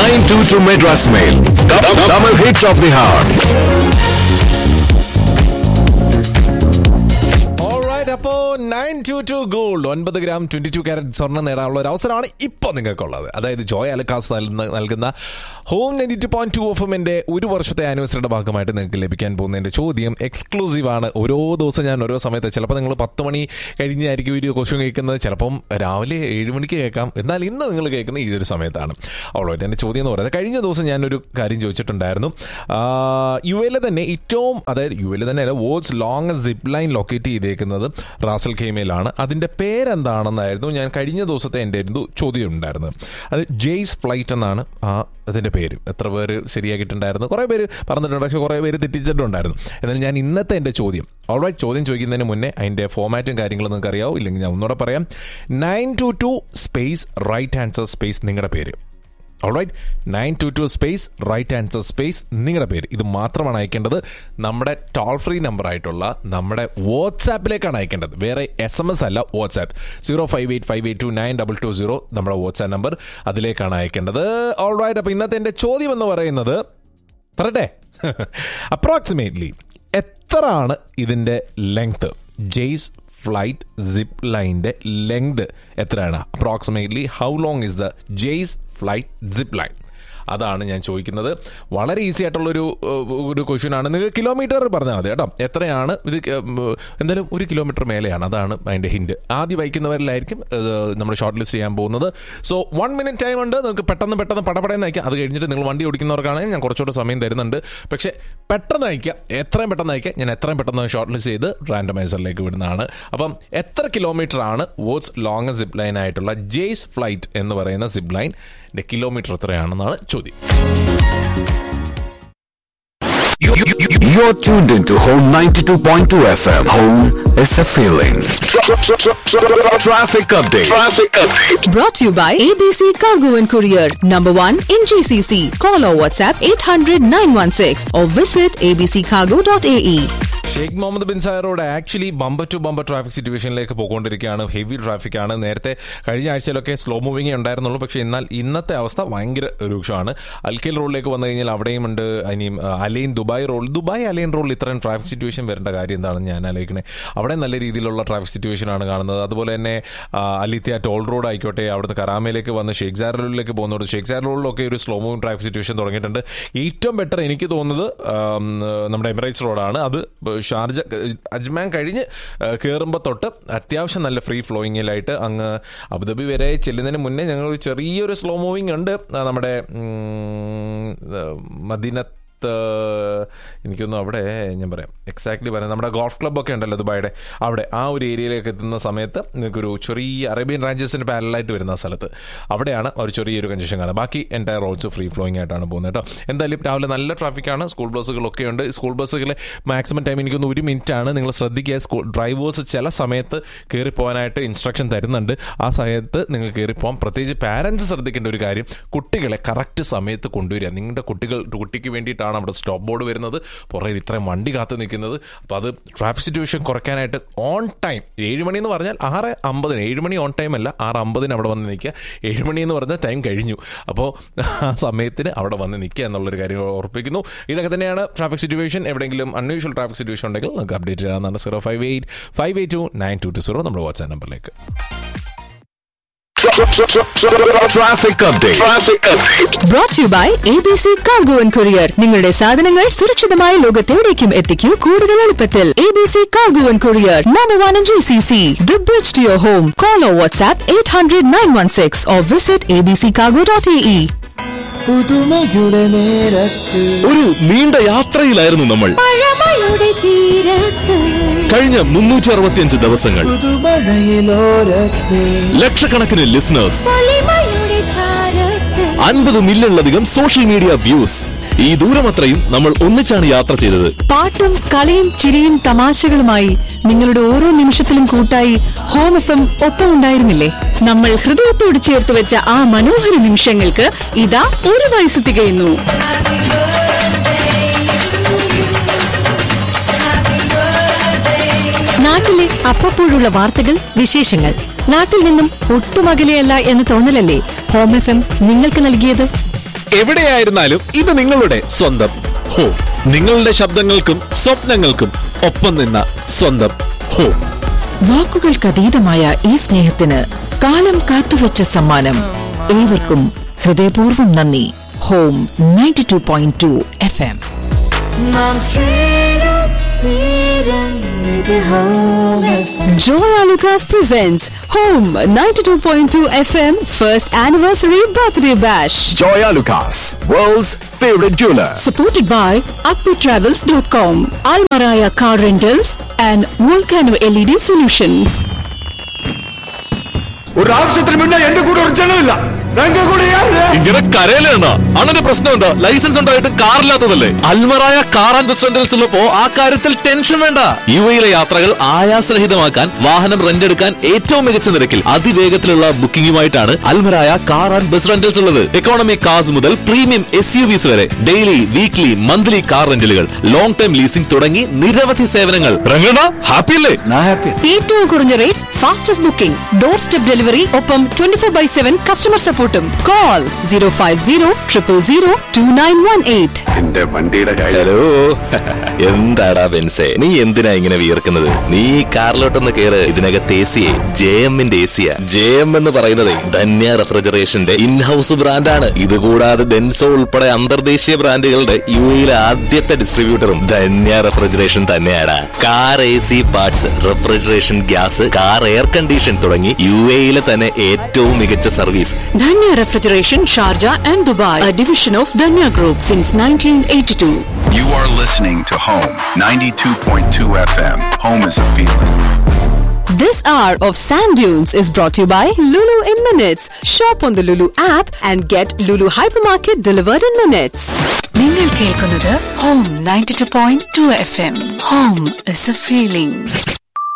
922 Madras Mail. Double hit of the hour. Alright അപ്പോ nine two two gold ഒൻപത് gram twenty two carat സ്വർണ്ണം നേടാനുള്ള ഒരു അവസരമാണ് ഇപ്പോൾ നിങ്ങൾക്കുള്ളത് അതായത് ജോയ് അലക്കാസ് നൽകുന്ന നൽകുന്ന home ninety two point two F എമ്മിന്റെ ഒരു വർഷത്തെ ആനിവേഴ്സറിയുടെ ഭാഗമായിട്ട് നിങ്ങൾക്ക് ലഭിക്കാൻ പോകുന്നതിന്റെ ചോദ്യം എക്സ്ക്ലൂസീവ് ആണ് ഓരോ ദിവസം ഞാൻ ഓരോ സമയത്ത് ചിലപ്പോൾ നിങ്ങൾ പത്ത് മണി കഴിഞ്ഞായിരിക്കും ഒരു ക്വസ്റ്റ്യൻ കേൾക്കുന്നത് ചിലപ്പം രാവിലെ ഏഴ് മണിക്ക് കേൾക്കാം എന്നാൽ ഇന്ന് നിങ്ങൾ കേൾക്കുന്ന ഈ ഒരു സമയത്താണ് ഓൾറൈറ്റ് എൻ്റെ ചോദ്യം എന്ന് പറയുന്നത് കഴിഞ്ഞ ദിവസം ഞാനൊരു കാര്യം ചോദിച്ചിട്ടുണ്ടായിരുന്നു യു എയിലെ തന്നെ ഏറ്റവും അതായത് യു എയിലെ തന്നെ world's long zip line locate ചെയ്തേക്കുന്നത് റാസൽ ഖേമയിലാണ് അതിൻ്റെ പേരെന്താണെന്നായിരുന്നു ഞാൻ കഴിഞ്ഞ ദിവസത്തെ എൻ്റെ ഒരു ചോദ്യം ഉണ്ടായിരുന്നത് അത് ജെയ്സ് ഫ്ലൈറ്റ് എന്നാണ് ആ അതിൻ്റെ പേര് എത്ര പേര് ശരിയാക്കിയിട്ടുണ്ടായിരുന്നു കുറേ പേര് പറഞ്ഞിട്ടുണ്ട് പക്ഷേ കുറേ പേര് തെറ്റിച്ചിട്ടുണ്ടായിരുന്നു എന്നാൽ ഞാൻ ഇന്നത്തെ എൻ്റെ ചോദ്യം ഓൾറൈറ്റ് ചോദ്യം ചോദിക്കുന്നതിന് മുന്നേ അതിൻ്റെ ഫോമാറ്റും കാര്യങ്ങളും നിങ്ങൾക്ക് അറിയാവോ ഇല്ലെങ്കിൽ ഞാൻ ഒന്നുകൂടെ പറയാം nine two two space right answer space നിങ്ങളുടെ പേര് alright nine two two space right answer space നിങ്ങളുടെ പേര് ഇത് മാത്രമാണ് അയക്കേണ്ടത് നമ്മുടെ ടോൾ ഫ്രീ നമ്പർ ആയിട്ടുള്ള നമ്മുടെ വാട്സാപ്പിലേക്കാണ് അയക്കേണ്ടത് വേറെ എസ് എം എസ് അല്ല WhatsApp zero five eight five eight two nine double two zero നമ്മുടെ വാട്സാപ്പ് നമ്പർ അതിലേക്കാണ് അയക്കേണ്ടത് ഓൾറൈറ്റ് അപ്പോൾ ഇന്നത്തെ എൻ്റെ ചോദ്യം എന്ന് പറയുന്നത് പറയട്ടെ അപ്രോക്സിമേറ്റ്ലി എത്രയാണ് ഇതിൻ്റെ ലെങ്ത് ജെയ്സ് ഫ്ലൈറ്റ് സിപ്പ് ലൈൻ്റെ ലെങ്ത് എത്രയാണ് approximately how long is the Jais flight zip line അതാണ് ഞാൻ ചോദിക്കുന്നത് വളരെ ഈസി ആയിട്ടുള്ളൊരു ഏഹ്, ഒരു ക്വസ്റ്റ്യൻ ആണ് നിങ്ങൾ കിലോമീറ്റർ പറഞ്ഞാൽ മതി കേട്ടോ എത്രയാണ് ഇത് ഉം, എന്തായാലും ഒരു കിലോമീറ്റർ മേലെയാണ് അതാണ് അതിൻ്റെ ഹിൻഡ് ആദ്യം വായിക്കുന്നവരിലായിരിക്കും നമ്മൾ ഷോർട്ട് ലിസ്റ്റ് ചെയ്യാൻ പോകുന്നത് സോ വൺ മിനിറ്റ് ടൈം ഉണ്ട് നിങ്ങൾക്ക് പെട്ടെന്ന് പെട്ടെന്ന് പടപടയെന്ന് അയക്കാം അത് കഴിഞ്ഞിട്ട് നിങ്ങൾ വണ്ടി ഓടിക്കുന്നവർക്കാണെങ്കിൽ ഞാൻ കുറച്ചുകൂടെ സമയം തരുന്നുണ്ട് പക്ഷേ പെട്ടെന്ന് അയക്കാം എത്രയും പെട്ടെന്ന് അയക്കാം ഞാൻ എത്രയും പെട്ടെന്ന് ഷോർട്ട് ലിസ്റ്റ് ചെയ്ത് റാൻഡമൈസറിലേക്ക് വിടുന്നതാണ് അപ്പം എത്ര കിലോമീറ്റർ ആണ് വേർഡ്സ് ലോങ് സിപ്പ് ലൈൻ ആയിട്ടുള്ള ജെയ്സ് ഫ്ലൈറ്റ് എന്ന് പറയുന്ന സിപ്പ് ലൈൻ്റെ കിലോമീറ്റർ എത്രയാണെന്നാണ് ചോദ്യം You- you- you- You're tuned into Home 92.2 FM. Home is a feeling. Traffic update. Traffic update. Brought to you by ABC Cargo and Courier, number one in GCC. Call or WhatsApp 800 916 or visit abccargo.ae. Sheikh Mohammed bin സായറോട് actually bumper to bumper traffic സിറ്റുവേഷനിലേക്ക് പോയിക്കൊണ്ടിരിക്കുകയാണ് heavy traffic ആണ് നേരത്തെ കഴിഞ്ഞ ആഴ്ചയിലൊക്കെ slow moving ഉണ്ടായിരുന്നുള്ളൂ പക്ഷേ എന്നാൽ ഇന്നത്തെ അവസ്ഥ ഭയങ്കര രൂക്ഷമാണ് അൽക്കേൽ റോഡിലേക്ക് വന്നു കഴിഞ്ഞാൽ അവിടെയും ഉണ്ട് ഇനിയും ആ, Al Ain Dubai road Dubai Al Ain റോഡിൽ ഇത്രയും ട്രാഫിക് സിറ്റുവേഷൻ വരേണ്ട കാര്യം എന്താണെന്ന് ഞാൻ ആലോചിക്കണേ അവിടെ നല്ല രീതിയിലുള്ള ട്രാഫിക് സിറ്റുവേഷൻ ആണ് കാണുന്നത് അതുപോലെ തന്നെ ആ, അലിത്യ ടോൾ റോഡ് ആയിക്കോട്ടെ അവിടുന്ന് കറാമയിലേക്ക് വന്ന് ഷേഖ് സാരലിലേക്ക് പോകുന്നത് ഷേഖ് സാരലിലൊക്കെ ഒരു സ്ലോ മൂവിങ് ട്രാഫിക് സിറ്റുവേഷൻ തുടങ്ങിയിട്ടുണ്ട് ഏറ്റവും ബെറ്റർ എനിക്ക് തോന്നുന്നത് ആം, നമ്മുടെ എമിറേറ്റ്സ് റോഡാണ് അത് ഷാർജ അജ്മാൻ കഴിഞ്ഞ് കയറുമ്പോൾ തൊട്ട് അത്യാവശ്യം നല്ല ഫ്രീ ഫ്ലോയിങ്ങിലായിട്ട് അങ്ങ് അബുദാബി വരെ ചെല്ലുന്നതിന് മുന്നേ ഞങ്ങൾ ഒരു ചെറിയൊരു സ്ലോ മൂവിങ് ഉണ്ട് ആ, നമ്മുടെ ഉം, മദീനത്ത് എനിക്കൊന്നും അവിടെ ഞാൻ പറയാം എക്സാക്ട്ലി പറയാം നമ്മുടെ ഗോൾഫ് ക്ലബ് ഒക്കെ ഉണ്ടല്ലോ ദുബായുടെ അവിടെ ആ ഒരു ഏരിയയിലേക്ക് എത്തുന്ന സമയത്ത് നിങ്ങൾക്കൊരു ചെറിയ അറേബ്യൻ റാഞ്ചസിന് പാരലായിട്ട് വരുന്ന സ്ഥലത്ത് അവിടെയാണ് ഒരു ചെറിയൊരു കഞ്ചഷൻ കാണുന്നത് ബാക്കി എൻ്റെ റോഡ്സ് ഫ്രീ ഫ്ലോയിങ് ആയിട്ടാണ് പോകുന്നത് കേട്ടോ എന്തായാലും രാവിലെ നല്ല ട്രാഫിക്കാണ് സ്കൂൾ ബസ്സുകളൊക്കെ ഉണ്ട് സ്കൂൾ ബസ്സുകൾ മാക്സിമം ടൈം എനിക്കൊന്ന് ഒരു മിനിറ്റ് ആണ് നിങ്ങൾ ശ്രദ്ധിക്കുക സ്കൂൾ ഡ്രൈവേഴ്സ് ചില സമയത്ത് കയറി പോകാനായിട്ട് ഇൻസ്ട്രക്ഷൻ തരുന്നുണ്ട് ആ സമയത്ത് നിങ്ങൾ കയറി പോകാം പ്രത്യേകിച്ച് പാരൻസ് ശ്രദ്ധിക്കേണ്ട ഒരു കാര്യം കുട്ടികളെ കറക്റ്റ് സമയത്ത് കൊണ്ടുവരിക നിങ്ങളുടെ കുട്ടികൾ കുട്ടിക്ക് വേണ്ടിയിട്ടാണ് അവിടെ സ്റ്റോപ്പ് ബോർഡ് വരുന്നത് പുറകിൽ ഇത്രയും വണ്ടി കാത്തു നിൽക്കുന്നത് അപ്പോൾ അത് ട്രാഫിക് സിറ്റുവേഷൻ കുറയ്ക്കാനായിട്ട് ഓൺ ടൈം ഏഴ് മണി എന്ന് പറഞ്ഞാൽ ആറ് അമ്പതിന് ഏഴ് മണി ഓൺ ടൈം അല്ല ആറ് അമ്പതിന് അവിടെ വന്ന് നിൽക്കുക ഏഴ് മണി എന്ന് പറഞ്ഞാൽ ടൈം കഴിഞ്ഞു അപ്പോൾ ആ സമയത്തിന് അവിടെ വന്ന് നിൽക്കുക എന്നുള്ളൊരു കാര്യം ഓർപ്പിക്കുന്നു ഇതൊക്കെ തന്നെയാണ് ട്രാഫിക് സിറ്റുവേഷൻ എവിടെയെങ്കിലും അൺയൂഷ്വൽ ട്രാഫിക് സിറ്റുവേഷൻ ഉണ്ടെങ്കിൽ നമുക്ക് അപ്ഡേറ്റ് ചെയ്യാവുന്നതാണ് zero five eight five eight two nine two two zero നമ്മുടെ വാട്സാപ്പ് നമ്പറിലേക്ക് Traffic update. Traffic update. Brought to you by ABC Cargo and Courier. നിങ്ങളുടെ സാധനങ്ങൾ സുരക്ഷിതമായ ലോകത്തെവിടേക്കും എത്തിക്കൂ കൂടുതൽ എളുപ്പത്തിൽ ABC Cargo and Courier, number one in GCC. The bridge to your home. Call or WhatsApp 800 916 or visit abccargo.ae. പുതുമയുടെ നേരത്ത് ഒരു നീണ്ട യാത്രയിലായിരുന്നു നമ്മൾ പഴമയുടെ തീരത്ത് കഴിഞ്ഞ മുന്നൂറ്റി അറുപത്തിയഞ്ച് ദിവസങ്ങൾ പുതുമഴയിലോരത്ത് ലക്ഷക്കണക്കിന് ലിസണേഴ്സ് പൊലിമയുടെ ചാരത്ത് അൻപത് മില്യണിലധികം സോഷ്യൽ മീഡിയ വ്യൂസ് ഈ ദൂരമത്രയും നമ്മൾ ഒന്നിച്ചാണ് യാത്ര ചെയ്തത് പാട്ടും കളിയും ചിരിയും തമാശകളുമായി നിങ്ങളുടെ ഓരോ നിമിഷത്തിലും കൂട്ടായി ഹോം എഫ് എം ഒപ്പം ഉണ്ടായിരുന്നില്ലേ നമ്മൾ ഹൃദയത്തോട് ചേർത്ത് വെച്ച ആ മനോഹര നിമിഷങ്ങൾക്ക് ഇതാ ഒരു വയസ്സ് തികയുന്നു നാട്ടിലെ അപ്പപ്പോഴുള്ള വാർത്തകൾ വിശേഷങ്ങൾ നാട്ടിൽ നിന്നും ഒട്ടും അകലെയല്ല എന്ന തോന്നലല്ലേ ഹോം എഫ് എം നിങ്ങൾക്ക് നൽകിയത് എവിടെയായിരുന്നാലും ഇത് നിങ്ങളുടെ സ്വന്തം ഹോ നിങ്ങളുടെ ശബ്ദങ്ങൾക്കും സ്വപ്നങ്ങൾക്കും ഒപ്പം നിന്ന സ്വന്തം ഹോ വാക്കുകൾക്കതീതമായ ഈ സ്നേഹത്തിന് കാലം കാത്തുവച്ച സമ്മാനം ഏവർക്കും ഹൃദയപൂർവ്വം നന്ദി home ninety two point two F M നാം ചേരും തീരും ഇത് home FM. Joya Lucas presents Home 92.2 FM First Anniversary Birthday Bash. Joya Lucas, world's favorite jeweler. Supported by AkpiTravels.com, Almaraya Car Rentals, and Volcano LED Solutions. ഒരു ആവശ്യത്തിന് മുന്നേ എന്റെ കൂടെ ഒരു ജനമില്ല എന്റെ കൂടെ ആര്? ഇങ്ങനെ കരയിലെണ്ണ അണ്ണന്റെ പ്രശ്നം എന്താ ലൈസൻസ് ഉണ്ടായിട്ട് കാറില്ലാത്തതല്ലേ Almaraya car and bus rentals ഉള്ളപ്പോ ആ കാര്യത്തിൽ ടെൻഷൻ വേണ്ട യു എയിലെ യാത്രകൾ ആയാസരഹിതമാക്കാൻ വാഹനം റെന്റ് എടുക്കാൻ ഏറ്റവും മികച്ച നിരക്കിൽ അതിവേഗത്തിലുള്ള ബുക്കിംഗുമായിട്ടാണ് Almaraya car and bus rentals ഉള്ളത് എക്കോണമി കാർസ് മുതൽ പ്രീമിയം എസ് യു വിസ് വരെ ഡെയിലി വീക്ക്ലി മന്ത്ലി കാർ റെന്റലുകൾ ലോങ് ടൈം ലീസിംഗ് തുടങ്ങി നിരവധി സേവനങ്ങൾ രംഗണ ഹാപ്പി അല്ലേ ഏറ്റവും കുറഞ്ഞ rates fastest booking doorstep delivery ഒപ്പം twenty four by seven customer സപ്പോർട്ടും call zero five zero triple zero two nine one eight എന്റെ വണ്ടിയുടെ കാര്യം ഹലോ എന്താടാ ബെൻസേ നീ എന്തിനാ ഇങ്ങനെ വിയർക്കുന്നത് നീ ഈ കാറിലോട്ടൊന്ന് കേറ് ഇതിനകത്ത് എ സിയെ ജെ എമ്മിന്റെ എ സിയാ ജെ എം എന്ന് പറയുന്നത് ധന്യ റെഫ്രിജറേഷന്റെ ഇൻഹൌസ് ബ്രാൻഡാണ് ഇതുകൂടാതെ ഡെൻസോ ഉൾപ്പെടെ അന്തർദേശീയ ബ്രാൻഡുകളുടെ യു എയിലെ ആദ്യത്തെ ഡിസ്ട്രിബ്യൂട്ടറും ധന്യ റെഫ്രിജറേഷൻ തന്നെയാണ് car A C parts refrigeration gas car air condition തുടങ്ങി യു എയിലെ തന്നെ ഏറ്റവും മികച്ച service Dhanya Refrigeration, Sharjah and Dubai, a division of Dhanya Group since 1982. You are listening to Home 92.2 FM. Home is a feeling. This hour of Sand Dunes is brought to you by Lulu in Minutes. Shop on the Lulu app and get Lulu Hypermarket delivered in minutes. നിങ്ങൾ കേൾക്കുന്നത് home ninety two point two F M home is a feeling